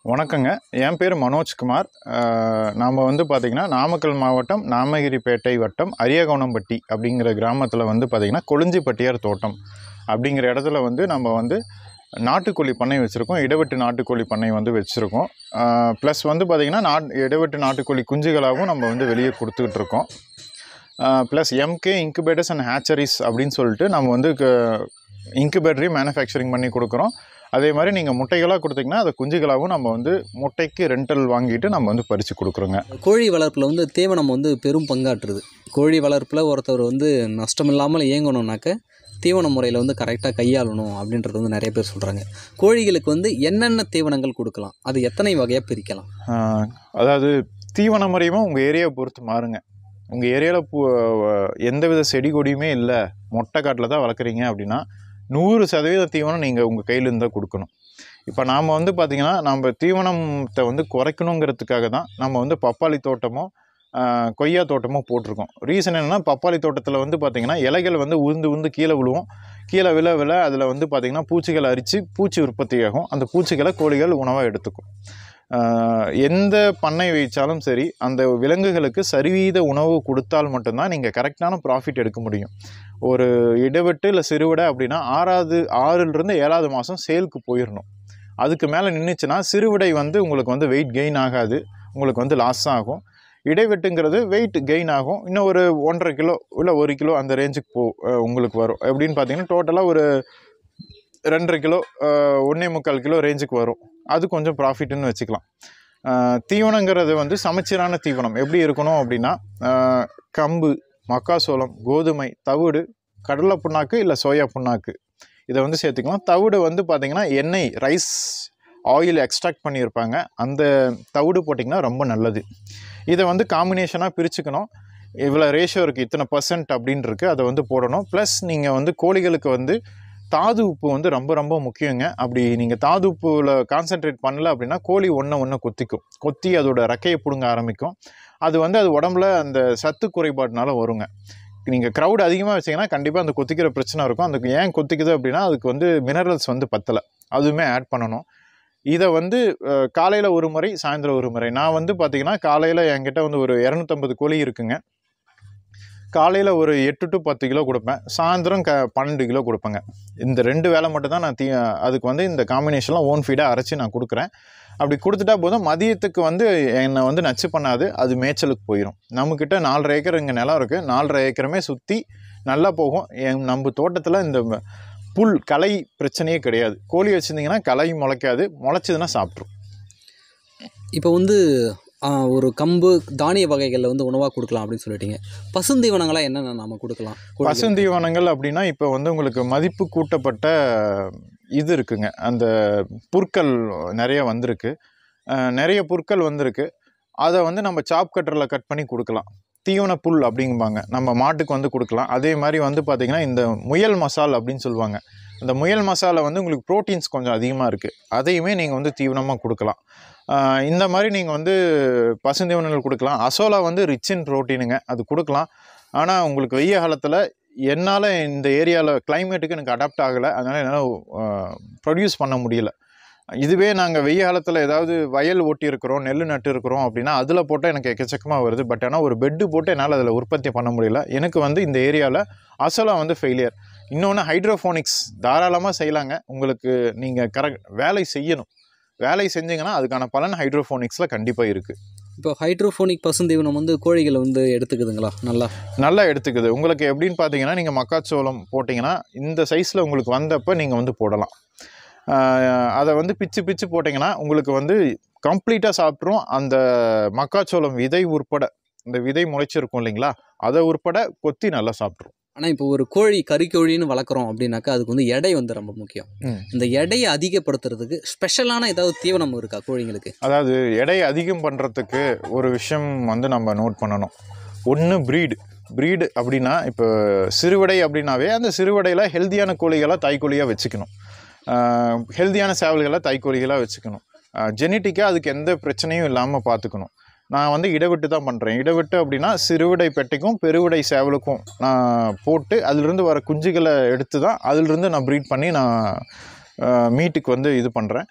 வணக்கங்க என் பேர் மனோஜ்குமார் நாம் வந்து பார்த்திங்கன்னா நாமக்கல் மாவட்டம் நாமகிரிப்பேட்டை வட்டம் அரியகோணம்பட்டி அப்படிங்கிற கிராமத்தில் வந்து பார்த்திங்கன்னா கொளிஞ்சிப்பட்டியார் தோட்டம் அப்படிங்கிற இடத்துல வந்து நம்ம வந்து நாட்டுக்கோழி பண்ணை வச்சுருக்கோம் இடவெட்டு நாட்டுக்கோழி பண்ணை வந்து வச்சுருக்கோம் ப்ளஸ் வந்து பார்த்திங்கன்னா நாட் இடவெட்டு நாட்டுக்கோழி குஞ்சுகளாகவும் நம்ம வந்து வெளியே கொடுத்துக்கிட்டு இருக்கோம் plus MK incubators and hatcheries அப்படின்னு சொல்லிட்டு நம்ம வந்து இன்குபேட்டரையும் மேனுஃபேக்சரிங் பண்ணி கொடுக்குறோம் அதே மாதிரி நீங்கள் முட்டைகளாக கொடுத்தீங்கன்னா அதை குஞ்சுகளாகவும் நம்ம வந்து முட்டைக்கு ரெண்டல் வாங்கிட்டு நம்ம வந்து பறித்து கொடுக்குறோங்க கோழி வளர்ப்பில் வந்து தீவனம் வந்து பெரும் பங்காற்றுது கோழி வளர்ப்பில் ஒருத்தர் வந்து நஷ்டம் இல்லாமல் இயங்கணும்னாக்க தீவன முறையில் வந்து கரெக்டாக கையாளணும் அப்படின்றது வந்து நிறைய பேர் சொல்கிறாங்க கோழிகளுக்கு வந்து என்னென்ன தீவனங்கள் கொடுக்கலாம் அது எத்தனை வகையாக பிரிக்கலாம் ஆஹ் அதாவது தீவன முறையுமே உங்கள் ஏரியாவை பொறுத்து மாறுங்க உங்கள் ஏரியாவில் பூ எந்தவித செடி கொடியுமே இல்லை மொட்டை காட்டில் தான் வளர்க்குறீங்க அப்படின்னா நூறு சதவீத தீவனம் நீங்கள் உங்கள் கையிலேருந்து தான் கொடுக்கணும் இப்போ நாம் வந்து பார்த்திங்கன்னா நம்ம தீவனத்தை வந்து குறைக்கணுங்கிறதுக்காக தான் நம்ம வந்து பப்பாளி தோட்டமோ ஆஹ் கொய்யா தோட்டமோ போட்டிருக்கோம் ரீசன் என்னென்னா பப்பாளி தோட்டத்தில் வந்து பார்த்திங்கன்னா இலைகள் வந்து உருந்து உந்து கீழே விழுவும் கீழே விழ விழ அதில் வந்து பார்த்திங்கன்னா பூச்சிகளை அரித்து பூச்சி உற்பத்தியாகும் அந்த பூச்சிகளை கோழிகள் உணவாக எடுத்துக்கும் ஆஹ் எந்த பண்ணை வைச்சாலும் சரி அந்த விலங்குகளுக்கு சரிவீத உணவு கொடுத்தால் மட்டும்தான் நீங்கள் கரெக்டான ப்ராஃபிட் எடுக்க முடியும் ஒரு இடைவெட்டு இல்லை சிறுவிடை அப்படின்னா ஆறாவது ஆறிலிருந்து ஏழாவது மாதம் சேலுக்கு போயிடணும் அதுக்கு மேலே நின்றுச்சுன்னா சிறுவிடை வந்து உங்களுக்கு வந்து வெயிட் கெயின் ஆகாது உங்களுக்கு வந்து லாஸ் ஆகும் இடைவெட்டுங்கிறது வெயிட் கெயின் ஆகும் இன்னும் ஒரு ஒன்றரை கிலோ இல்லை ஒரு கிலோ அந்த ரேஞ்சுக்கு போ அஹ் உங்களுக்கு வரும் எப்படின்னு பார்த்தீங்கன்னா டோட்டலாக ஒரு ரெண்டரை கிலோ அஹ் ஒன்றே முக்கால் கிலோ ரேஞ்சுக்கு வரும் அது கொஞ்சம் ப்ராஃபிட்னு வச்சுக்கலாம் அஹ் தீவனங்கிறது வந்து சமச்சீரான தீவனம் எப்படி இருக்கணும் அப்படின்னா அஹ் கம்பு மக்காசோளம் கோதுமை தவிடு கடலை புண்ணாக்கு இல்லை சோயா புண்ணாக்கு இதை வந்து சேர்த்துக்கலாம் தவிடு வந்து பார்த்திங்கன்னா எண்ணெய் ரைஸ் ஆயில் எக்ஸ்ட்ராக்ட் பண்ணியிருப்பாங்க அந்த தவிடு போட்டிங்கன்னா ரொம்ப நல்லது இதை வந்து காம்பினேஷனாக பிரிச்சுக்கணும் இவ்வளோ ரேஷியோ இருக்குது இத்தனை பர்சன்ட் அப்படின்னு இருக்குது அதை வந்து போடணும் ப்ளஸ் நீங்கள் வந்து கோழிகளுக்கு வந்து தாது உப்பு வந்து ரொம்ப ரொம்ப முக்கியங்க அப்படி நீங்கள் தாது உப்புல கான்சென்ட்ரேட் பண்ணல அப்படின்னா கோழி ஒன்று ஒன்று கொத்திக்கும் கொத்தி அதோட ரெக்கையை பிடுங்க ஆரம்பிக்கும் அது வந்து அது உடம்புல அந்த சத்து குறைபாடுனால வருங்க நீங்கள் க்ரௌட் அதிகமாக வச்சிங்கன்னா கண்டிப்பாக அந்த கொத்திக்கிற பிரச்சனை இருக்கும் அதுக்கு ஏன் கொத்திக்குது அப்படின்னா அதுக்கு வந்து மினரல்ஸ் வந்து பத்தலை அதுவுமே ஆட் பண்ணணும் இதை வந்து காலையில் ஒரு முறை சாயந்தரம் ஒரு முறை நான் வந்து பார்த்திங்கன்னா காலையில் என்கிட்ட வந்து ஒரு இரநூத்தம்பது கோழி இருக்குங்க காலையில் ஒரு எட்டு டு பத்து கிலோ கொடுப்பேன் சாயந்தரம் க பன்னெண்டு கிலோ கொடுப்பேங்க இந்த ரெண்டு வேலை மட்டும் தான் நான் தீ அதுக்கு வந்து இந்த காம்பினேஷன்லாம் ஓன் ஃபீடாக அரைச்சி நான் கொடுக்குறேன் அப்படி கொடுத்துட்டா போதும் மதியத்துக்கு வந்து என்னை வந்து நச்சு பண்ணாது அது மேய்ச்சலுக்கு போயிடும் நம்மக்கிட்ட நாலரை ஏக்கர் இங்கே நிலம் இருக்குது நாலரை ஏக்கருமே சுற்றி நல்லா போகும் என் நம்ம தோட்டத்தில் இந்த புல் களை பிரச்சனையே கிடையாது கோழி வச்சுருந்தீங்கன்னா களை முளைக்காது முளைச்சதுன்னா சாப்பிட்ரும் இப்போ வந்து ஆ, ஒரு கம்பு தானிய வகைகளில் வந்து உணவாக கொடுக்கலாம் அப்படின்னு சொல்லிட்டீங்க பசுந்தீவனங்களாக என்னென்ன நாம கொடுக்கலாம் கோழிகளுக்கு? பசுந்தீவனங்கள் அப்படின்னா இப்போ வந்து உங்களுக்கு மதிப்பு கூட்டப்பட்ட இது இருக்குங்க அந்த புற்கள் நிறைய வந்திருக்கு அஹ் நிறைய புற்கள் வந்திருக்கு அதை வந்து நம்ம சாப் கட்டரில் கட் பண்ணி கொடுக்கலாம் தீவன புல் அப்படிங்குவாங்க நம்ம மாட்டுக்கு வந்து கொடுக்கலாம் அதே மாதிரி வந்து பார்த்திங்கன்னா இந்த முயல் மசால் அப்படின்னு சொல்லுவாங்க அந்த முயல் மசாலா வந்து உங்களுக்கு ப்ரோட்டீன்ஸ் கொஞ்சம் அதிகமாக இருக்குது அதையுமே நீங்கள் வந்து தீவனமாக கொடுக்கலாம் அஹ் இந்த மாதிரி நீங்கள் வந்து பசுந்தீவனங்கள் கொடுக்கலாம் அசோலா வந்து ரிச் இன் ப்ரோட்டீனுங்க அது கொடுக்கலாம் ஆனால் உங்களுக்கு வெய்ய காலத்தில் என்னால் இந்த ஏரியாவில் கிளைமேட்டுக்கு எனக்கு அடாப்ட் ஆகலை அதனால் என்னால் ப்ரொடியூஸ் பண்ண முடியல இதுவே நாங்கள் வெய்ய காலத்தில் ஏதாவது வயல் ஓட்டி இருக்கிறோம் நெல் நட்டு இருக்கிறோம் அப்படின்னா அதில் போட்டால் எனக்கு எக்கச்சக்கமாக வருது பட் ஆனால் ஒரு பெட்டு போட்டு என்னால் அதில் உற்பத்தி பண்ண முடியல எனக்கு வந்து இந்த ஏரியாவில் அசோலா வந்து ஃபெயிலியர் இன்னொன்று ஹைட்ரோஃபோனிக்ஸ் தாராளமாக செய்யலாங்க உங்களுக்கு நீங்கள் கரெக்ட் வேலை செய்யணும் வேலை செஞ்சீங்கன்னா அதுக்கான பலன் ஹைட்ரோஃபோனிக்ஸில் கண்டிப்பாக இருக்குது இப்போ ஹைட்ரோஃபோனிக் பசுந்தீவனம் வந்து கோழிகளை வந்து எடுத்துக்குதுங்களா நல்லா நல்லா எடுத்துக்குது உங்களுக்கு எப்படின்னு பார்த்தீங்கன்னா நீங்கள் மக்காச்சோளம் போட்டிங்கன்னா இந்த சைஸில் உங்களுக்கு வந்தப்போ நீங்கள் வந்து போடலாம் ஆஹ் அதை வந்து பிச்சு பிச்சு போட்டிங்கன்னா உங்களுக்கு வந்து கம்ப்ளீட்டாக சாப்பிட்ரும் அந்த மக்காச்சோளம் விதை உட்பட இந்த விதை முளைச்சிருக்கும் இல்லைங்களா அதை உட்பட கொத்தி நல்லா சாப்பிட்ரும் ஆனால் இப்போ ஒரு கோழி கறிக்கோழின்னு வளர்க்குறோம் அப்படின்னாக்கா அதுக்கு வந்து எடை வந்து ரொம்ப முக்கியம் ம். இந்த எடையை அதிகப்படுத்துறதுக்கு ஸ்பெஷலான ஏதாவது தீவனம் இருக்கா கோழிங்களுக்கு அதாவது எடை அதிகம் பண்ணுறதுக்கு ஒரு விஷயம் வந்து நம்ம நோட் பண்ணணும் ஒன்று ப்ரீடு ப்ரீடு அப்படின்னா இப்போ சிறுவிடை அப்படின்னாவே அந்த சிறுவிடையில் ஹெல்த்தியான கோழிகளை தாய்க்கோழியாக வச்சுக்கணும் ஹெல்த்தியான சேவல்களை தாய்க்கோழிகளாக வச்சுக்கணும் ஜெனட்டிக்காக அதுக்கு எந்த பிரச்சனையும் இல்லாமல் பார்த்துக்கணும் நான் வந்து இடவிட்டு தான் பண்ணுறேன் இடவிட்டு அப்படின்னா சிறுவிடை பெட்டைக்கும் பெருவிடை சேவலுக்கும் நான் போட்டு அதிலிருந்து வர குஞ்சுகளை எடுத்து தான் அதிலிருந்து நான் ப்ரீட் பண்ணி நான் மீட்டுக்கு வந்து இது பண்ணுறேன்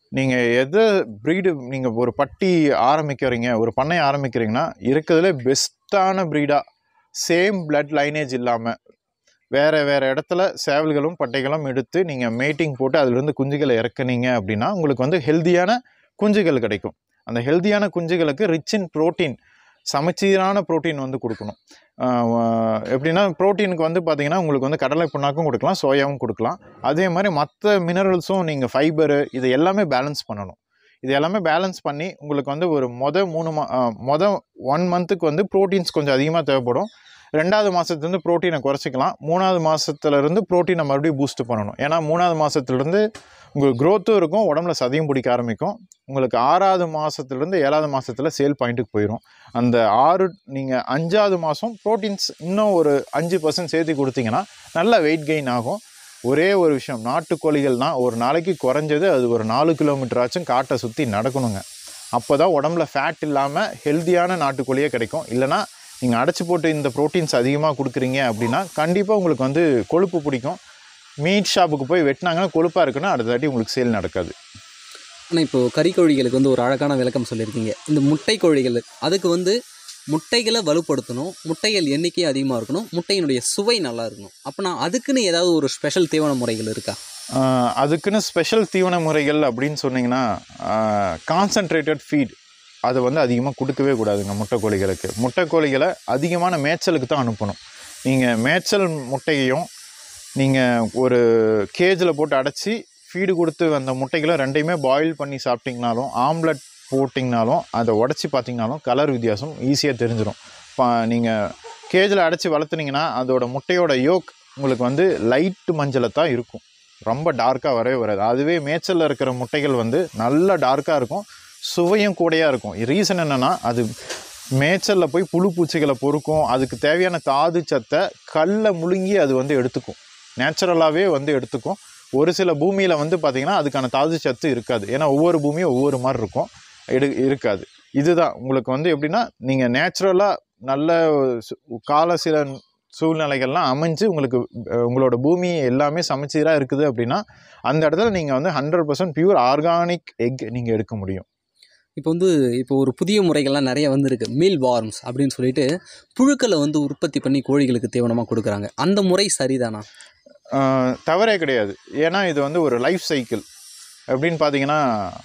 நீங்கள் எதை ப்ரீடு நீங்கள் ஒரு பட்டி ஆரம்பிக்கிறீங்க ஒரு பண்ணை ஆரம்பிக்கிறீங்கன்னா இருக்கிறதுல பெஸ்ட்டான ப்ரீடாக சேம் blood லைனேஜ் இல்லாமல் வேறு வேறு இடத்துல சேவல்களும் பட்டைகளும் எடுத்து நீங்கள் மேட்டிங் போட்டு அதுலேருந்து குஞ்சுகளை இறக்குனீங்க அப்படின்னா உங்களுக்கு வந்து ஹெல்தியான குஞ்சுகள் கிடைக்கும் அந்த ஹெல்தியான குஞ்சுகளுக்கு ரிச் இன் ப்ரோட்டீன் சமச்சீரான ப்ரோட்டீன் வந்து கொடுக்கணும் ஆஹ் வ- எப்படின்னா ப்ரோட்டீனுக்கு வந்து பார்த்தீங்கன்னா உங்களுக்கு வந்து கடலை புண்ணாக்கும் கொடுக்கலாம் சோயாவும் கொடுக்கலாம் அதே மாதிரி மற்ற மினரல்ஸும் நீங்கள் ஃபைபரு இது எல்லாமே பேலன்ஸ் பண்ணணும் இது எல்லாமே பேலன்ஸ் பண்ணி உங்களுக்கு வந்து ஒரு மொத மூணு மா ஆஹ் மொத ஒன் மந்த்துக்கு வந்து ப்ரோட்டீன்ஸ் கொஞ்சம் அதிகமாக தேவைப்படும் ரெண்டாவது மாதத்துலேருந்து ப்ரோட்டீனை குறைச்சிக்கலாம் மூணாவது மாதத்துலேருந்து ப்ரோட்டீனை மறுபடியும் பூஸ்ட் பண்ணணும் ஏன்னா மூணாவது மாதத்துலேருந்து உங்களுக்கு க்ரோத்தும் இருக்கும் உடம்புல சதையும் பிடிக்க ஆரம்பிக்கும் உங்களுக்கு ஆறாவது மாதத்துலேருந்து ஏழாவது மாதத்தில் சேல் பாயிண்ட்டுக்கு போயிடும் அந்த ஆறு நீங்கள் அஞ்சாவது மாதம் ப்ரோட்டீன்ஸ் இன்னும் ஒரு அஞ்சு பர்சன்ட் சேர்த்து கொடுத்தீங்கன்னா நல்ல வெயிட் கெயின் ஆகும் ஒரே ஒரு விஷயம் நாட்டுக்கோழிகள்னா ஒரு நாளைக்கு குறைஞ்சது அது ஒரு நாலு கிலோமீட்டர் ஆச்சும் காட்டை சுற்றி நடக்கணுங்க அப்போ தான் உடம்புல ஃபேட் இல்லாமல் ஹெல்த்தியான நாட்டுக்கோழியே கிடைக்கும் இல்லைனா நீங்கள் அடைச்சி போட்டு இந்த ப்ரோட்டீன்ஸ் அதிகமாக கொடுக்குறீங்க அப்படின்னா கண்டிப்பாக உங்களுக்கு வந்து கொழுப்பு பிடிக்கும் மீட் ஷாப்புக்கு போய் வெட்டினாங்கன்னா கொழுப்பாக இருக்குன்னா அடுத்த தாட்டி உங்களுக்கு சேல் நடக்காது ஆனால் இப்போது கறிக்கோழிகளுக்கு வந்து ஒரு அழகான விளக்கம் சொல்லியிருக்கீங்க இந்த முட்டை கோழிகள் அதுக்கு வந்து முட்டைகளை வலுப்படுத்தணும் முட்டைகள் எண்ணிக்கை அதிகமாக இருக்கணும் முட்டையினுடைய சுவை நல்லா இருக்கணும் அப்போனா அதுக்குன்னு ஏதாவது ஒரு ஸ்பெஷல் தீவன முறைகள் இருக்கா ஆஹ் அதுக்குன்னு ஸ்பெஷல் தீவன முறைகள் அப்படின்னு சொன்னீங்கன்னா கான்சன்ட்ரேட்டட் ஃபீட் அதை வந்து அதிகமாக கொடுக்கவே கூடாதுங்க முட்டைக்கோழிகளுக்கு முட்டைக்கோழிகளை அதிகமான மேய்ச்சலுக்கு தான் அனுப்பணும் நீங்கள் மேய்ச்சல் முட்டையையும் நீங்கள் ஒரு கேஜில் போட்டு அடைச்சி ஃபீடு கொடுத்து அந்த முட்டைகளை ரெண்டையுமே பாயில் பண்ணி சாப்பிட்டிங்கனாலும் ஆம்லெட் போட்டிங்கனாலும் அதை உடச்சி பார்த்தீங்கனாலும் கலர் வித்தியாசம் ஈஸியாக தெரிஞ்சிடும் இப்போ நீங்கள் கேஜில் அடைச்சி வளர்த்துனீங்கன்னா அதோட முட்டையோட யோக் உங்களுக்கு வந்து லைட் மஞ்சளை தான் இருக்கும் ரொம்ப டார்க்காக வரவே வராது அதுவே மேய்ச்சலில் இருக்கிற முட்டைகள் வந்து நல்ல டார்க்காக இருக்கும் சுவையும் கூடையாக இருக்கும் ரீசன் என்னென்னா அது மேய்ச்சலில் போய் புழு பூச்சிகளை பொறுக்கும் அதுக்கு தேவையான தாது சத்தை கல்லை முழுங்கி அது வந்து எடுத்துக்கும் நேச்சுரலாகவே வந்து எடுத்துக்கும் ஒரு சில பூமியில் வந்து பார்த்திங்கன்னா அதுக்கான தாது சத்து இருக்காது ஏன்னா ஒவ்வொரு பூமியும் ஒவ்வொரு மாதிரி இருக்கும் எடு இருக்காது இதுதான் உங்களுக்கு வந்து எப்படின்னா நீங்கள் நேச்சுரலாக நல்ல சு- கால சில சூழ்நிலைகள்லாம் அமைஞ்சு உங்களுக்கு அஹ், உங்களோட பூமி எல்லாமே சமச்சீராக இருக்குது அப்படின்னா அந்த இடத்துல நீங்கள் வந்து hundred percent pure organic egg நீங்கள் எடுக்க முடியும் இப்போ வந்து இப்போ ஒரு புதிய முறைகள்லாம் நிறைய வந்திருக்கு மீல் வார்ம்ஸ் அப்படின்னு சொல்லிட்டு புழுக்களை வந்து உற்பத்தி பண்ணி கோழிகளுக்கு தீவனமாக கொடுக்குறாங்க அந்த முறை சரிதானா ஆஹ், தவறே கிடையாது ஏன்னா இது வந்து ஒரு லைஃப் சைக்கிள் எப்படின்னு பார்த்தீங்கன்னா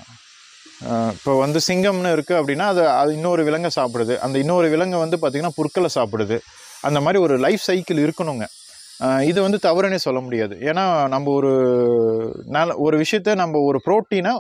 ஆஹ், இப்போ வந்து சிங்கம்னு இருக்குது அப்படின்னா அது அது இன்னொரு விலங்கை சாப்பிடுது அந்த இன்னொரு விலங்கு வந்து பார்த்திங்கன்னா புற்களை சாப்பிடுது அந்த மாதிரி ஒரு லைஃப் சைக்கிள் இருக்கணுங்க ஆஹ், இது வந்து தவறுனே சொல்ல முடியாது ஏன்னா நம்ம ஒரு நல்ல ஒரு விஷயத்த நம்ம ஒரு ப்ரோட்டீனை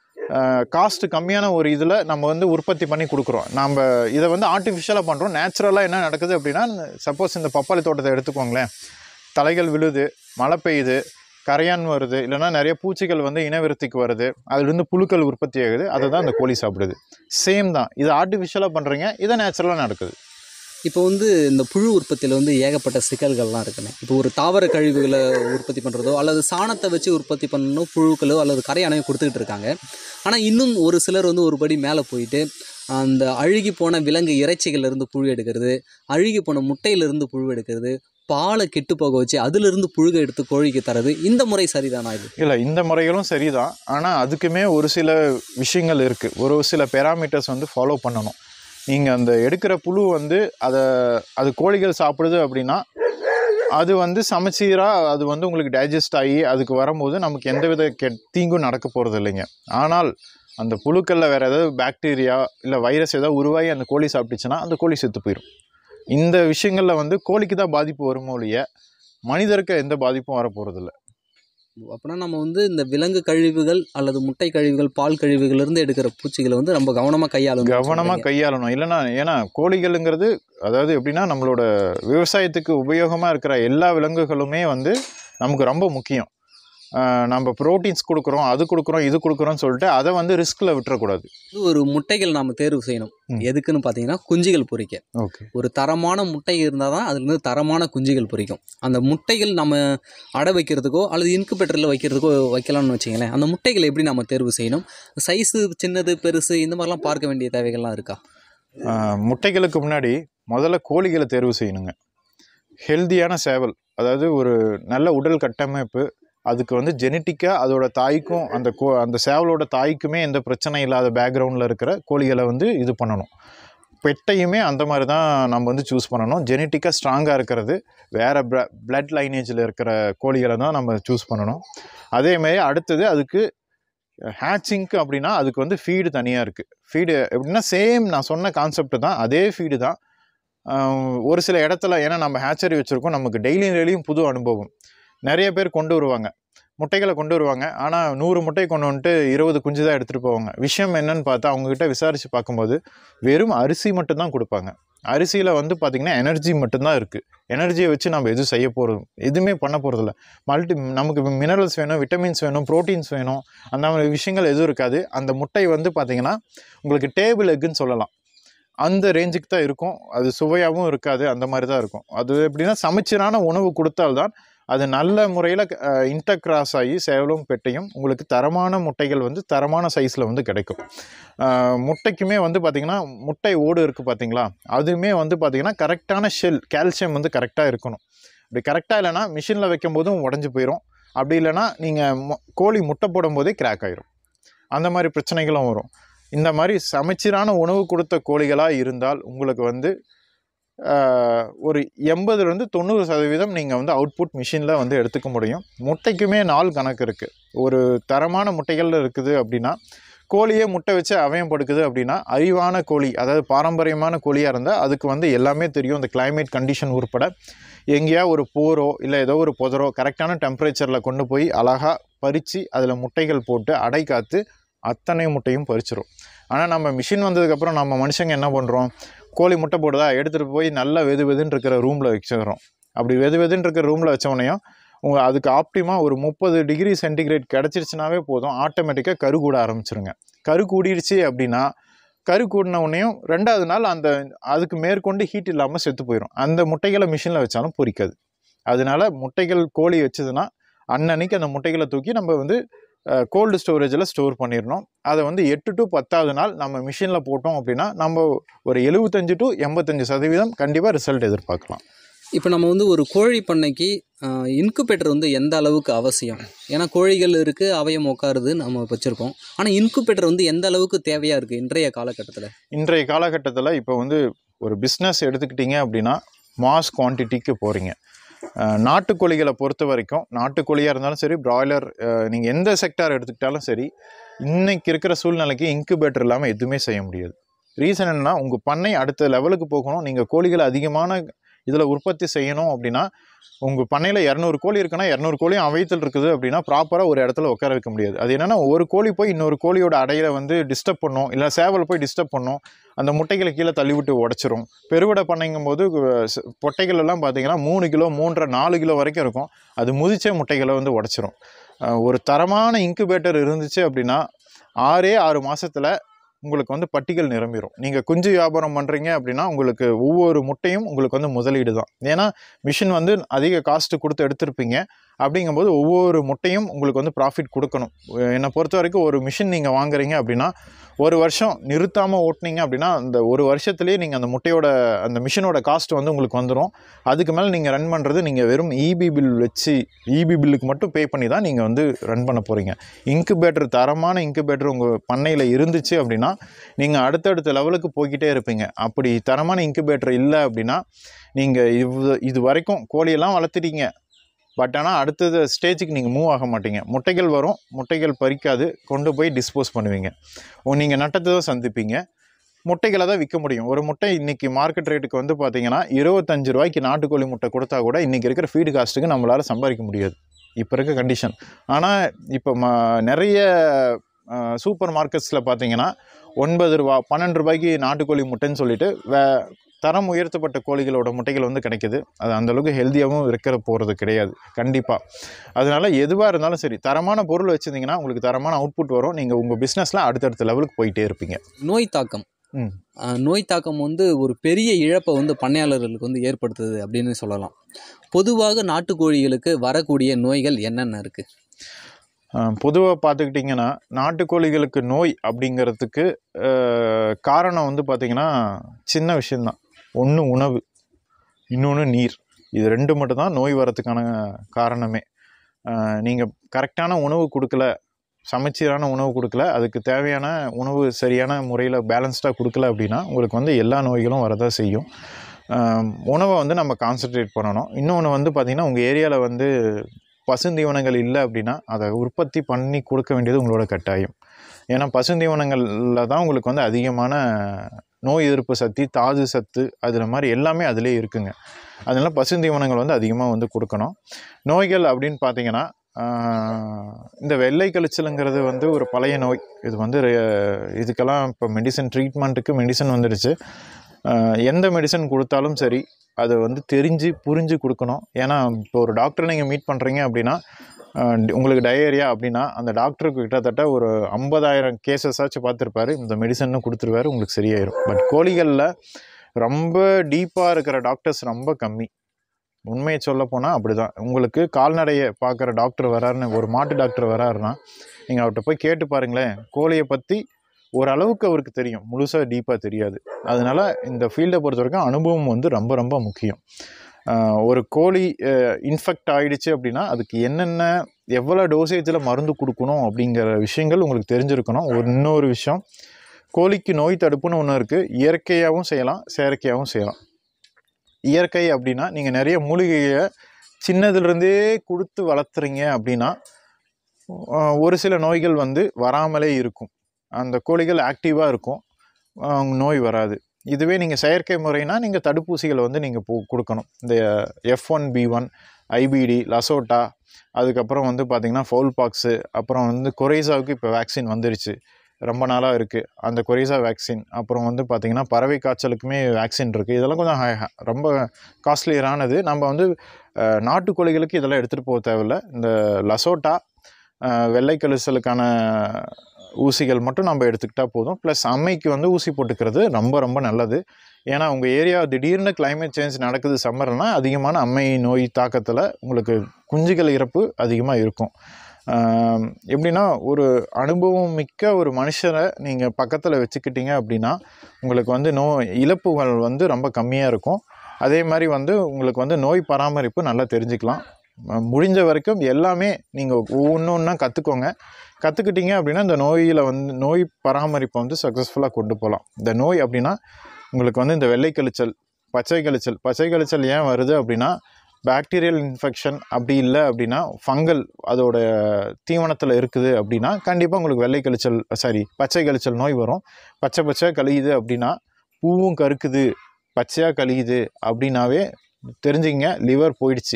காஸ்ட் கம்மியான ஒரு இதில் நம்ம வந்து உற்பத்தி பண்ணி கொடுக்குறோம் நம்ம இதை வந்து ஆர்டிஃபிஷியலாக பண்ணுறோம் நேச்சுரலாக என்ன நடக்குது அப்படின்னா சப்போஸ் இந்த பப்பாளி தோட்டத்தை எடுத்துக்கோங்களேன் தலைகள் விழுது மழை பெய்யுது கரையான் வருது இல்லைன்னா நிறைய பூச்சிகள் வந்து இனவிருத்திக்கு வருது அதுலேருந்து புழுக்கள் உற்பத்தி ஆகுது அதை தான் அந்த கோழி சாப்பிடுது சேம் தான் இது ஆர்டிஃபிஷியலாக பண்ணுறீங்க இதை நேச்சுரலாக நடக்குது இப்போ வந்து இந்த புழு உற்பத்தியில் வந்து ஏகப்பட்ட சிக்கல்கள்லாம் இருக்குண்ணே இப்போ ஒரு தாவர கழிவுகளை உற்பத்தி பண்ணுறதோ அல்லது சாணத்தை வச்சு உற்பத்தி பண்ணணும் புழுக்களோ அல்லது கரையானையோ கொடுத்துக்கிட்டு இருக்காங்க ஆனால் இன்னும் ஒரு சிலர் வந்து ஒரு படி மேலே போயிட்டு அந்த அழுகி போன விலங்கு இறைச்சிகள்லேருந்து புழு எடுக்கிறது அழுகி போன முட்டையிலேருந்து புழு எடுக்கிறது பாலை கெட்டு போக வச்சு அதிலிருந்து புழுகை எடுத்து கோழிக்கு தரது இந்த முறை சரிதானா இது இல்லை இந்த முறைகளும் சரிதான் ஆனால் அதுக்குமே ஒரு சில விஷயங்கள் இருக்குது ஒரு சில பெராமீட்டர்ஸ் வந்து ஃபாலோ பண்ணணும் நீங்கள் அந்த எடுக்கிற புழு வந்து அதை அது கோழிகள் சாப்பிடுது அப்படின்னா அது வந்து சமச்சீராக அது வந்து உங்களுக்கு டைஜஸ்ட் ஆகி அதுக்கு வரும்போது நமக்கு எந்தவித கெ தீங்கும் நடக்க போகிறது இல்லைங்க ஆனால் அந்த புழுக்களில் வேறு ஏதாவது பாக்டீரியா இல்லை வைரஸ் ஏதாவது உருவாகி அந்த கோழி சாப்பிட்டுச்சுன்னா அந்த கோழி செத்து போயிடும் இந்த விஷயங்களில் வந்து கோழிக்கு தான் பாதிப்பு வருமோ ஒழிய மனிதருக்கு எந்த பாதிப்பும் வர போகிறதில்ல அப்படின்னா நம்ம வந்து இந்த விலங்கு கழிவுகள் அல்லது முட்டை கழிவுகள் பால் கழிவுகள்லேருந்து எடுக்கிற பூச்சிகளை வந்து ரொம்ப கவனமாக கையாளணும் கவனமாக கையாளணும் இல்லைன்னா ஏன்னா கோழிகளுங்கிறது அதாவது எப்படின்னா நம்மளோட விவசாயத்துக்கு உபயோகமாக இருக்கிற எல்லா விலங்குகளுமே வந்து நமக்கு ரொம்ப முக்கியம் ஆஹ் நம்ம ப்ரோட்டீன்ஸ் கொடுக்குறோம் அது கொடுக்குறோம் இது கொடுக்குறோம்னு சொல்லிட்டு அதை வந்து ரிஸ்கில் விட்டுறக்கூடாது இது ஒரு முட்டைகள் நாம் தேர்வு செய்யணும் ம். எதுக்குன்னு பார்த்தீங்கன்னா குஞ்சுகள் பொரிக்க ஓகே ஒரு தரமான முட்டை இருந்தால் தான் அதுலேருந்து தரமான குஞ்சுகள் பொரிக்கும் அந்த முட்டைகள் நம்ம அடை வைக்கிறதுக்கோ அல்லது இன்குபேட்டரில் வைக்கிறதுக்கோ வைக்கலாம்னு வச்சிங்களேன் அந்த முட்டைகளை எப்படி நம்ம தேர்வு செய்யணும் சைஸு சின்னது பெருசு இந்த மாதிரிலாம் பார்க்க வேண்டிய தேவைகள்லாம் இருக்கா முட்டைகளுக்கு முன்னாடி முதல்ல கோழிகளை தேர்வு செய்யணுங்க ஹெல்தியான சேவல் அதாவது ஒரு நல்ல உடல் கட்டமைப்பு அதுக்கு வந்து ஜெனட்டிக்காக அதோட தாய்க்கும் அந்த கோ அந்த சேவலோட தாய்க்குமே எந்த பிரச்சனை இல்லாத பேக்ரவுண்டில் இருக்கிற கோழிகளை வந்து இது பண்ணணும் பெட்டையுமே அந்த மாதிரி தான் நம்ம வந்து சூஸ் பண்ணணும் ஜெனட்டிக்காக ஸ்ட்ராங்காக இருக்கிறது வேறு பிளட் லைனேஜில் இருக்கிற கோழிகளை தான் நம்ம சூஸ் பண்ணணும் அதேமாதிரி அடுத்தது அதுக்கு ஹேட்சிங்க்கு அப்படின்னா அதுக்கு வந்து ஃபீடு தனியாக இருக்குது ஃபீடு எப்படின்னா சேம் நான் சொன்ன கான்செப்ட் தான் அதே ஃபீடு தான் ஆஹ் ஒரு சில இடத்துல ஏன்னா நம்ம ஹேச்சரி வச்சுருக்கோம் நமக்கு டெய்லி டெய்லியும் புது அனுபவம் நிறைய பேர் கொண்டு வருவாங்க முட்டைகளை கொண்டு வருவாங்க ஆனால் நூறு முட்டை கொண்டு வந்துட்டு இருபது குஞ்சு தான் எடுத்துகிட்டு போவாங்க விஷயம் என்னன்னு பார்த்தா அவங்கக்கிட்ட விசாரித்து பார்க்கும்போது வெறும் அரிசி மட்டும்தான் கொடுப்பாங்க அரிசியில் வந்து பார்த்திங்கன்னா எனர்ஜி மட்டும்தான் இருக்குது எனர்ஜியை வச்சு நம்ம எதுவும் செய்ய போகிறது எதுவுமே பண்ண போகிறதில்ல மல்டி நமக்கு மினரல்ஸ் வேணும் விட்டமின்ஸ் வேணும் ப்ரோட்டீன்ஸ் வேணும் அந்த மாதிரி விஷயங்கள் எதுவும் இருக்காது அந்த முட்டை வந்து பார்த்திங்கன்னா உங்களுக்கு டேபிள் எக்குன்னு சொல்லலாம் அந்த ரேஞ்சுக்கு தான் இருக்கும் அது சுவையாகவும் இருக்காது அந்த மாதிரி தான் இருக்கும் அது எப்படின்னா சமைச்சரான உணவு கொடுத்தால்தான் அது நல்ல முறையில் இன்டர் கிராஸ் ஆகி சேவலும் பெட்டையும் உங்களுக்கு தரமான முட்டைகள் வந்து தரமான சைஸில் வந்து கிடைக்கும் அஹ், முட்டைக்குமே வந்து பார்த்திங்கன்னா முட்டை ஓடு இருக்குது பார்த்தீங்களா அதுவுமே வந்து பார்த்திங்கன்னா கரெக்டான ஷெல் கால்சியம் வந்து கரெக்டாக இருக்கணும் அப்படி கரெக்டாக இல்லைன்னா மிஷினில் வைக்கும் போதும் உடஞ்சி போயிடும் அப்படி இல்லைன்னா நீங்கள் கோழி முட்டை போடும்போதே கிராக் ஆயிரும் அந்த மாதிரி பிரச்சனைகளும் வரும் இந்த மாதிரி சமச்சீரான உணவு கொடுத்த கோழிகளாக இருந்தால் உங்களுக்கு வந்து ஆஹ், ஒரு எண்பதுலேருந்து தொண்ணூறு சதவீதம் நீங்கள் வந்து அவுட்புட் மிஷினில் வந்து எடுத்துக்க முடியும் முட்டைக்குமே நாள் கணக்கு இருக்குது ஒரு தரமான முட்டைகள் இருக்குது அப்படின்னா கோழியே முட்டை வச்சு அவயம் படுக்குது அப்படின்னா அறிவான கோழி அதாவது பாரம்பரியமான கோழியாக இருந்தால் அதுக்கு வந்து எல்லாமே தெரியும் இந்த climate கண்டிஷன் உட்பட எங்கேயா ஒரு போரோ இல்லை ஏதோ ஒரு புதரோ கரெக்டான டெம்பரேச்சரில் கொண்டு போய் அழகாக பறித்து அதில் முட்டைகள் போட்டு அடை காத்து அத்தனை முட்டையும் பறிச்சிரும் ஆனால் நம்ம மிஷின் வந்ததுக்கப்புறம் நம்ம மனுஷங்க என்ன பண்ணுறோம் கோழி முட்டை போடுதா எடுத்துகிட்டு போய் நல்லா வெது வெதுன்னு இருக்கிற ரூமில் வச்சிடுறோம் அப்படி வெது வெதுன்னு இருக்கிற ரூமில் வச்சோடனையும் உங்கள் அதுக்கு ஆப்டிமாக ஒரு முப்பது டிகிரி சென்டிகிரேட் கிடச்சிருச்சுனாவே போதும் ஆட்டோமேட்டிக்காக கரு கூட ஆரம்பிச்சிருங்க கரு கூடிருச்சு அப்படின்னா கரு கூடின உடனேயும் ரெண்டாவது நாள் அந்த அதுக்கு மேற்கொண்டு ஹீட் இல்லாமல் செத்து போயிடும் அந்த முட்டைகளை மிஷினில் வச்சாலும் பொரிக்காது அதனால முட்டைகள் கோழி வச்சதுன்னா அன்னன்னைக்கு அந்த முட்டைகளை தூக்கி நம்ம வந்து கோல்டு ஸ்டோரேஜில் ஸ்டோர் பண்ணிடணும் அதை வந்து எட்டு டு பத்தாவது நாள் நம்ம மிஷினில் போட்டோம் அப்படின்னா நம்ம ஒரு எழுபத்தஞ்சு டு எண்பத்தஞ்சு சதவீதம் கண்டிப்பாக ரிசல்ட் எதிர்பார்க்கலாம் இப்போ நம்ம வந்து ஒரு கோழி பண்ணைக்கு இன்குபேட்டர் வந்து எந்த அளவுக்கு அவசியம் ஏன்னா கோழிகள் இருக்குது அவயம் உட்காருது நம்ம வச்சுருக்கோம் ஆனால் இன்குபேட்டர் வந்து எந்த அளவுக்கு தேவையாக இருக்குது இன்றைய காலகட்டத்தில் இன்றைய காலகட்டத்தில் இப்போ வந்து ஒரு பிஸ்னஸ் எடுத்துக்கிட்டீங்க அப்படின்னா மாஸ் குவான்டிட்டிக்கு போகிறீங்க நாட்டுக்கோழிகளை பொறுத்த வரைக்கும் நாட்டுக்கோழியாக இருந்தாலும் சரி பிராய்லர் நீங்கள் எந்த செக்டார் எடுத்துக்கிட்டாலும் சரி இன்னைக்கு இருக்கிற சூழ்நிலைக்கு இன்குபேட்டர் இல்லாமல் எதுவுமே செய்ய முடியாது ரீசன் என்னன்னா உங்கள் பண்ணை அடுத்த லெவலுக்கு போகணும் நீங்கள் கோழிகளை அதிகமான இதில் உற்பத்தி செய்யணும் அப்படின்னா உங்கள் பண்ணையில் இரநூறு கோழி இருக்குன்னா இரநூறு கோழியும் அவைத்தல் இருக்குது அப்படின்னா ப்ராப்பராக ஒரு இடத்துல உட்கார வைக்க முடியாது அது என்னன்னா ஒரு கோழி போய் இன்னொரு கோழியோட அடையில வந்து டிஸ்டர்ப் பண்ணும் இல்லை சேவல் போய் டிஸ்டர்ப் பண்ணும் அந்த முட்டைகளை கீழே தள்ளி விட்டு உடச்சிரும் பெருவிடை பண்ணைங்கும் போது அஹ், ஸ்- பொட்டைகள் எல்லாம் பார்த்தீங்கன்னா மூணு கிலோ மூன்றரை நாலு கிலோ வரைக்கும் இருக்கும் அது முதிச்சே முட்டைகளை வந்து உடச்சிரும் அஹ், ஒரு தரமான இன்குபேட்டர் இருந்துச்சு அப்படின்னா ஆறே ஆறு மாசத்துல உங்களுக்கு வந்து பட்டிகள் நிரம்பிடும் நீங்கள் குஞ்சு வியாபாரம் பண்ணுறீங்க அப்படின்னா உங்களுக்கு ஒவ்வொரு முட்டையும் உங்களுக்கு வந்து முதலீடு தான் ஏன்னா மிஷின் வந்து அதிக காஸ்ட்டு கொடுத்து எடுத்திருப்பீங்க அப்படிங்கும்போது ஒவ்வொரு முட்டையும் உங்களுக்கு வந்து ப்ராஃபிட் கொடுக்கணும் என்னை பொறுத்த வரைக்கும் ஒரு மிஷின் நீங்கள் வாங்குறீங்க அப்படின்னா ஒரு வருஷம் நிறுத்தாமல் ஓட்டுனீங்க அப்படின்னா அந்த ஒரு வருஷத்துலேயே நீங்கள் அந்த முட்டையோட அந்த மிஷினோட காஸ்ட் வந்து உங்களுக்கு வந்துடும் அதுக்கு மேலே நீங்கள் ரன் பண்ணுறது நீங்கள் வெறும் இபி பில் வச்சு இபி பில்லுக்கு மட்டும் பே பண்ணி தான் நீங்கள் வந்து ரன் பண்ண போகிறீங்க இன்குபேட்டர் தரமான இன்குபேட்டர் உங்கள் பண்ணையில் இருந்துச்சு அப்படின்னா நீங்கள் அடுத்தடுத்த லெவலுக்கு போய்கிட்டே இருப்பீங்க அப்படி தரமான இன்குபேட்டர் இல்லை அப்படின்னா நீங்கள் இது இது வரைக்கும் கோழியெல்லாம் வளர்த்துட்டீங்க பட் ஆனால் அடுத்தது ஸ்டேஜுக்கு நீங்கள் மூவ் ஆக மாட்டீங்க முட்டைகள் வரும் முட்டைகள் பறிக்காது கொண்டு போய் டிஸ்போஸ் பண்ணுவீங்க நீங்கள் நட்டத்தை தான் சந்திப்பீங்க முட்டைகளை தான் விற்க முடியும் ஒரு முட்டை இன்றைக்கி மார்க்கெட் ரேட்டுக்கு வந்து பார்த்தீங்கன்னா இருபத்தஞ்சு ரூபாய்க்கு நாட்டுக்கோழி முட்டை கொடுத்தா கூட இன்றைக்கி இருக்கிற ஃபீடு காஸ்ட்டுக்கு நம்மளால் சம்பாதிக்க முடியாது இப்போ இருக்க கண்டிஷன் ஆனால் இப்போ ம நிறைய சூப்பர் மார்க்கெட்ஸில் பார்த்தீங்கன்னா ஒன்பது ரூபா பன்னெண்டு ரூபாய்க்கு நாட்டுக்கோழி முட்டைன்னு சொல்லிட்டு வே தரம் உயர்த்தப்பட்ட கோழிகளோட முட்டைகள் வந்து கிடைக்குது அது அந்தளவுக்கு ஹெல்த்தியாகவும் இருக்கிற போகிறது கிடையாது கண்டிப்பாக அதனால எதுவாக இருந்தாலும் சரி தரமான பொருள் வச்சுருந்தீங்கன்னா உங்களுக்கு தரமான அவுட்புட் வரும் நீங்கள் உங்கள் பிஸ்னஸில் அடுத்தடுத்த லெவலுக்கு போயிட்டே இருப்பீங்க நோய் தாக்கம் ம். அஹ், நோய் தாக்கம் வந்து ஒரு பெரிய இழப்பை வந்து பண்ணையாளர்களுக்கு வந்து ஏற்படுத்துது அப்படின்னு சொல்லலாம் பொதுவாக நாட்டுக்கோழிகளுக்கு வரக்கூடிய நோய்கள் என்னென்ன இருக்குது பொதுவாக பார்த்துக்கிட்டிங்கன்னா நாட்டுக்கோழிகளுக்கு நோய் அப்படிங்கிறதுக்கு அஹ், காரணம் வந்து பார்த்திங்கன்னா சின்ன விஷயந்தான் ஒன்று உணவு இன்னொன்று நீர் இது ரெண்டு மட்டும்தான் நோய் வரதுக்கான காரணமே நீங்கள் கரெக்டான உணவு கொடுக்கல சமச்சீரான உணவு கொடுக்கல அதுக்கு தேவையான உணவு சரியான முறையில் பேலன்ஸ்டாக கொடுக்கல அப்படின்னா உங்களுக்கு வந்து எல்லா நோய்களும் வரதான் செய்யும் ஆஹ் உணவை வந்து நம்ம கான்சன்ட்ரேட் பண்ணணும் இன்னொன்று வந்து பார்த்திங்கன்னா உங்கள் ஏரியாவில் வந்து பசுந்தீவனங்கள் இல்லை அப்படின்னா அதை உற்பத்தி பண்ணி கொடுக்க வேண்டியது உங்களோட கட்டாயம் ஏன்னா பசுந்தீவனங்களில் தான் உங்களுக்கு வந்து அதிகமான நோய் எதிர்ப்பு சக்தி தாது சத்து அதில் மாதிரி எல்லாமே அதிலே இருக்குங்க அதனால் பசுந்தீவனங்கள் வந்து அதிகமாக வந்து கொடுக்கணும் நோய்கள் அப்படின்னு பார்த்தீங்கன்னா ஆஹ் இந்த வெள்ளை கழிச்சலுங்கிறது வந்து ஒரு பழைய நோய் இது வந்து ரெ- இதுக்கெல்லாம் இப்போ மெடிசன் ட்ரீட்மெண்ட்டுக்கு மெடிசன் வந்துடுச்சு ஆஹ் எந்த மெடிசன் கொடுத்தாலும் சரி அதை வந்து தெரிஞ்சு புரிஞ்சு கொடுக்கணும் ஏன்னா இப்போ ஒரு டாக்டரை நீங்கள் மீட் பண்ணுறீங்க அப்படின்னா ஆஹ் உங்களுக்கு டயேரியா அப்படின்னா அந்த டாக்டருக்கு கிட்டத்தட்ட ஒரு ஐம்பதாயிரம் கேசஸ் ஆச்சு பார்த்துருப்பாரு இந்த மெடிசன்னு கொடுத்துருவாரு உங்களுக்கு சரியாயிரும் பட் கோழிகளில் ரொம்ப டீப்பாக இருக்கிற டாக்டர்ஸ் ரொம்ப கம்மி உண்மையை சொல்ல போனால் அப்படி தான் உங்களுக்கு கால்நடையை பார்க்குற டாக்டர் வராருன்னு ஒரு மாட்டு டாக்டர் வராருன்னா நீங்கள் அவர்கிட்ட போய் கேட்டு பாருங்களேன் கோழியை பற்றி ஓரளவுக்கு அவருக்கு தெரியும் முழுசாக டீப்பாக தெரியாது அதனால இந்த ஃபீல்டை பொறுத்த வரைக்கும் அனுபவம் வந்து ரொம்ப ரொம்ப முக்கியம் ஆஹ் ஒரு கோழி இன்ஃபெக்ட் ஆயிடுச்சு அப்படின்னா அதுக்கு என்னென்ன எவ்வளோ டோசேஜில் மருந்து கொடுக்கணும் அப்படிங்கிற விஷயங்கள் உங்களுக்கு தெரிஞ்சிருக்கணும் ஒரு இன்னொரு விஷயம் கோழிக்கு நோய் தடுப்புன்னு ஒன்று இருக்குது இயற்கையாகவும் செய்யலாம் செயற்கையாகவும் செய்யலாம் இயற்கை அப்படின்னா நீங்கள் நிறைய மூலிகையை சின்னதுலேருந்தே கொடுத்து வளர்த்துறீங்க அப்படின்னா ஆஹ் ஒரு சில நோய்கள் வந்து வராமலே இருக்கும் அந்த கோழிகள் ஆக்டிவாக இருக்கும் ஆஹ் நோய் வராது இதுவே நீங்கள் செயற்கை முறைனா நீங்கள் தடுப்பூசிகளை வந்து நீங்கள் போ கொடுக்கணும் இந்த F one B one IBD LaSota அதுக்கப்புறம் வந்து பார்த்திங்கன்னா ஃபவுல் பாக்ஸு அப்புறம் வந்து கொரைசாவுக்கு இப்போ வேக்சின் வந்துருச்சு ரொம்ப நாளாக இருக்குது அந்த கொரைசா வேக்சின் அப்புறம் வந்து பார்த்திங்கன்னா பறவை காய்ச்சலுக்குமே வேக்சின் இருக்குது இதெல்லாம் கொஞ்சம் ஹை- ஹை- ரொம்ப காஸ்ட்லியரானது நம்ம வந்து அஹ், நாட்டுக்கோழிகளுக்கு இதெல்லாம் எடுத்துகிட்டு போக தேவையில்ல இந்த லசோட்டா அஹ், வெள்ளை கழிசலுக்கான ஊசிகள் மட்டும் நம்ம எடுத்துக்கிட்டால் போதும் ப்ளஸ் அம்மைக்கு வந்து ஊசி போட்டுக்கிறது ரொம்ப ரொம்ப நல்லது ஏன்னா உங்கள் ஏரியா திடீர்னு climate சேஞ்ச் நடக்குது சம்மர்னா அதிகமான அம்மை நோய் தாக்கத்தில் உங்களுக்கு குஞ்சுகள் இறப்பு அதிகமாக இருக்கும் ஆம், எப்படின்னா ஒரு அனுபவம் மிக்க ஒரு மனுஷரை நீங்கள் பக்கத்தில் வச்சுக்கிட்டீங்க அப்படின்னா உங்களுக்கு வந்து நோ இழப்புகள் வந்து ரொம்ப கம்மியாக இருக்கும் அதே மாதிரி வந்து உங்களுக்கு வந்து நோய் பராமரிப்பு நல்லா தெரிஞ்சுக்கலாம் ம- முடிஞ்ச வரைக்கும் எல்லாமே நீங்கள் ஒவ்வொன்று ஒன்றா கற்றுக்கோங்க கற்றுக்கிட்டீங்க அப்படின்னா இந்த நோயில் வந்து நோய் பராமரிப்பை வந்து சக்ஸஸ்ஃபுல்லாக கொண்டு போகலாம் இந்த நோய் அப்படின்னா உங்களுக்கு வந்து இந்த வெள்ளை கழிச்சல் பச்சை கழிச்சல் பச்சை கழிச்சல் ஏன் வருது அப்படின்னா பாக்டீரியல் இன்ஃபெக்ஷன் அப்படி இல்லை அப்படின்னா ஃபங்கல் அதோட தீவனத்தில் இருக்குது அப்படின்னா கண்டிப்பாக உங்களுக்கு வெள்ளை கழிச்சல் சாரி பச்சை கழிச்சல் நோய் வரும் பச்சை பச்சையாக கழியுது அப்படின்னா பூவும் கருக்குது பச்சையாக கழியுது அப்படின்னாவே தெரிஞ்சுங்க லிவர் போயிடுச்சு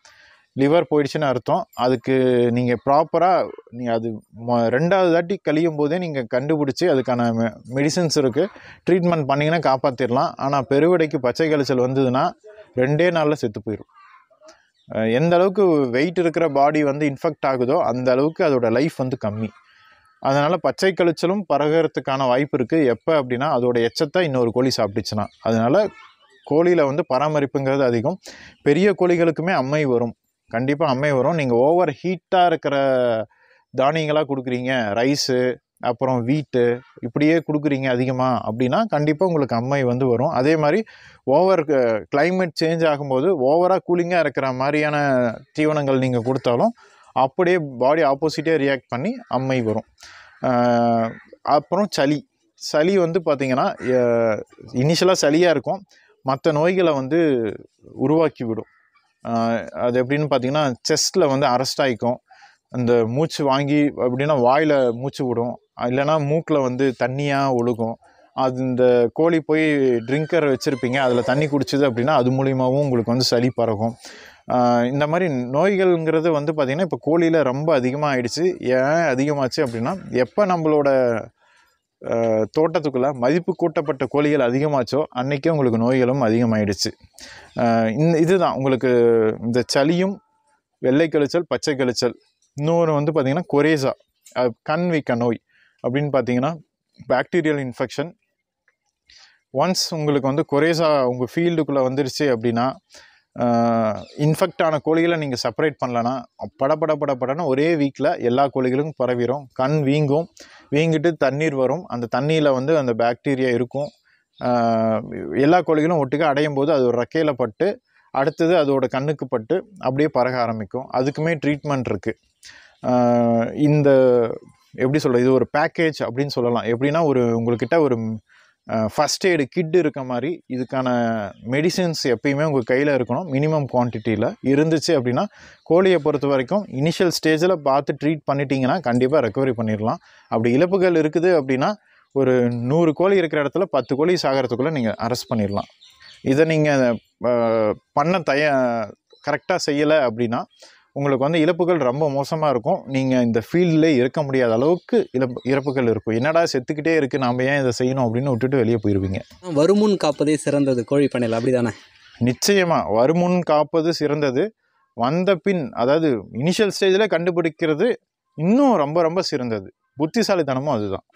லிவர் போயிடுச்சுன்னு அர்த்தம் அதுக்கு நீங்கள் ப்ராப்பராக நீ அது மொ- ரெண்டாவது தாட்டி கழியும் போதே நீங்கள் கண்டுபிடிச்சி அதுக்கான மெடிசின்ஸ் இருக்குது ட்ரீட்மெண்ட் பண்ணிங்கன்னா காப்பாற்றிடலாம் ஆனால் பெருவிடைக்கு பச்சை கழிச்சல் வந்ததுன்னா ரெண்டே நாளில் செத்து போயிடும் அஹ் எந்த அளவுக்கு வெயிட் இருக்கிற பாடி வந்து இன்ஃபெக்ட் ஆகுதோ அந்த அளவுக்கு அதோட லைஃப் வந்து கம்மி அதனால் பச்சை கழிச்சலும் பரகறதுக்கான வாய்ப்பு இருக்குது எப்போ அப்படின்னா அதோட எச்சத்தை இன்னொரு கோழி சாப்பிட்டுச்சுன்னா அதனால் கோழியில் வந்து பராமரிப்புங்கிறது அதிகம் பெரிய கோழிகளுக்குமே அம்மை வரும் கண்டிப்பாக அம்மை வரும் நீங்கள் ஓவர் ஹீட்டாக இருக்கிற தானியங்களாக கொடுக்குறீங்க ரைஸு அப்புறம் வீட்டு இப்படியே கொடுக்குறீங்க அதிகமாக அப்படின்னா கண்டிப்பாக உங்களுக்கு அம்மை வந்து வரும் அதே மாதிரி ஓவர் climate சேஞ்ச் ஆகும்போது ஓவராக கூலிங்காக இருக்கிற மாதிரியான தீவனங்கள் நீங்கள் கொடுத்தாலும் அப்படியே பாடி ஆப்போசிட்டே ரியாக்ட் பண்ணி அம்மை வரும் ஆஹ் அப்புறம் சளி சளி வந்து பார்த்திங்கன்னா இனிஷியலாக சளியாக இருக்கும் மற்ற நோய்களை வந்து உருவாக்கி விடும் ஆஹ் அது எப்படின்னு பார்த்தீங்கன்னா செஸ்ட்டில் வந்து அரெஸ்ட் ஆகிக்கும் அந்த மூச்சு வாங்கி அப்படின்னா வாயில் மூச்சு விடும் இல்லைன்னா மூக்கில் வந்து தண்ணியாக ஒழுகும் அது இந்த கோழி போய் ட்ரிங்கர் வச்சுருப்பீங்க அதில் தண்ணி குடிச்சுது அப்படின்னா அது மூலியமாகவும் உங்களுக்கு வந்து சளி பறக்கும் ஆஹ் இந்த மாதிரி நோய்கள்ங்கிறது வந்து பார்த்திங்கன்னா இப்போ கோழியில் ரொம்ப அதிகமாக ஆயிடுச்சு ஏன் அதிகமாச்சு அப்படின்னா எப்போ நம்மளோட ஆஹ் தோட்டத்துக்குள்ளே மதிப்பு கூட்டப்பட்ட கோழிகள் அதிகமாச்சோ அன்றைக்கே உங்களுக்கு நோய்களும் அதிகமாயிடுச்சு ஆஹ் இந்த இதுதான் உங்களுக்கு இந்த சளியும் வெள்ளை கழிச்சல் பச்சை கழிச்சல் இன்னொரு வந்து பார்த்திங்கன்னா கொரேசா அஹ் கண் வீக்க நோய் அப்படின்னு பார்த்தீங்கன்னா பாக்டீரியல் இன்ஃபெக்ஷன் ஒன்ஸ் உங்களுக்கு வந்து கொரேசா உங்கள் ஃபீல்டுக்குள்ளே வந்துருச்சு அப்படின்னா இன்ஃபெக்ட் ஆன கோழிகளை நீங்கள் செப்பரேட் பண்ணலன்னா பட பட பட படன்னு ஒரே வீக்கில் எல்லா கோழிகளுக்கும் பரவிடும் கண் வீங்கும் வீங்கிட்டு தண்ணீர் வரும் அந்த தண்ணியில் வந்து அந்த பாக்டீரியா இருக்கும் ஆஹ் எல்லா கோழிகளும் ஒட்டுக்க அடையும் போது அது ஒரு ரெக்கையில் பட்டு அடுத்தது அதோட கண்ணுக்கு பட்டு அப்படியே பறக்க ஆரம்பிக்கும் அதுக்குமே ட்ரீட்மெண்ட் இருக்குது இந்த எப்படி சொல்கிறது இது ஒரு பேக்கேஜ் அப்படின்னு சொல்லலாம் எப்படின்னா ஒரு உங்கள்கிட்ட ஒரு ஃபஸ்ட் எய்டு கிட் இருக்க மாதிரி இதுக்கான மெடிசின்ஸ் எப்பயுமே உங்கள் கையில் இருக்கணும் மினிமம் குவான்டிட்டியில் இருந்துச்சு அப்படின்னா கோழியை பொறுத்த வரைக்கும் இனிஷியல் ஸ்டேஜில் பார்த்து ட்ரீட் பண்ணிட்டீங்கன்னா கண்டிப்பாக ரெக்கவரி பண்ணிடலாம் அப்படி இழப்புகள் இருக்குது அப்படின்னா ஒரு நூறு கோழி இருக்கிற இடத்துல பத்து கோழி சாகிறதுக்குள்ளே நீங்கள் அரெஸ்ட் பண்ணிடலாம் இதை நீங்கள் பண்ண தய கரெக்டாக செய்யலை அப்படின்னா உங்களுக்கு வந்து இழப்புகள் ரொம்ப மோசமாக இருக்கும் நீங்கள் இந்த ஃபீல்டில் இருக்க முடியாத அளவுக்கு இழப்பு இறப்புகள் இருக்கும் என்னடா செத்துக்கிட்டே இருக்குது நாம் ஏன் இதை செய்யணும் அப்படின்னு விட்டுட்டு வெளியே போயிடுவீங்க வருமுன் காப்பதே சிறந்தது கோழி பண்ணையில் அப்படி தானே நிச்சயமாக வருமுன் காப்பது சிறந்தது வந்த பின் அதாவது இனிஷியல் ஸ்டேஜில் கண்டுபிடிக்கிறது இன்னும் ரொம்ப ரொம்ப சிறந்தது புத்திசாலித்தனமும் அதுதான்